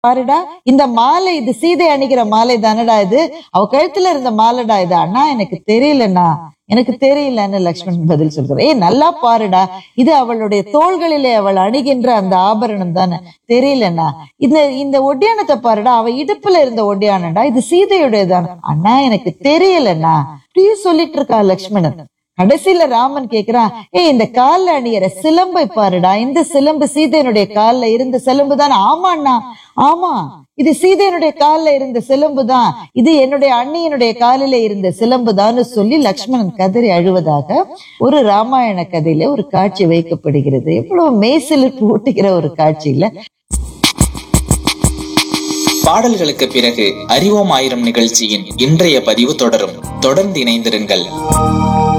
பாருடா இந்த மாலை இது சீதை அணிகிற மாலை தானடா இது அவ கழுத்துல இருந்த மாலைடா இது அண்ணா எனக்கு தெரியலண்ணா எனக்கு தெரியலன்னு லக்ஷ்மணன் பதில் சொல்கிறார் ஏய் நல்லா பாருடா இது அவளுடைய தோள்களிலே அவள் அணிகின்ற அந்த ஆபரணம் தானே தெரியலண்ணா இந்த இந்த ஒட்டியானத்தை பாருடா அவ இடுப்புல இருந்த ஒட்டியானடா இது சீதையுடையதான அண்ணா எனக்கு தெரியலண்ணா இப்படியே சொல்லிட்டு இருக்கா லக்ஷ்மணன் கடைசியில ராமன் கேக்குறான் ஏய் இந்த கால்ல அணியற சிலம்பை பாருடா இந்த சிலம்பு சீதையனுடைய கால்ல இருந்த சிலம்பு தான் ஆமாண்ணா ஆமா இது சீதையனுடைய கால்ல இருந்த சிலம்பு தான் இது என்னுடைய அண்ணியனுடைய காலில இருந்த சிலம்பு தான் சொல்லி லக்ஷ்மணன் கதறி அழுவதாக ஒரு ராமாயண கதையில ஒரு காட்சி வைக்கப்படுகிறது எவ்வளவு மெய்சிலிர்ப்பு ஊட்டுகிற ஒரு காட்சியில பாடல்களுக்கு பிறகு அறிவோம் ஆயிரம் நிகழ்ச்சியின் இன்றைய பதிவு தொடரும் தொடர்ந்து இணைந்திருங்கள்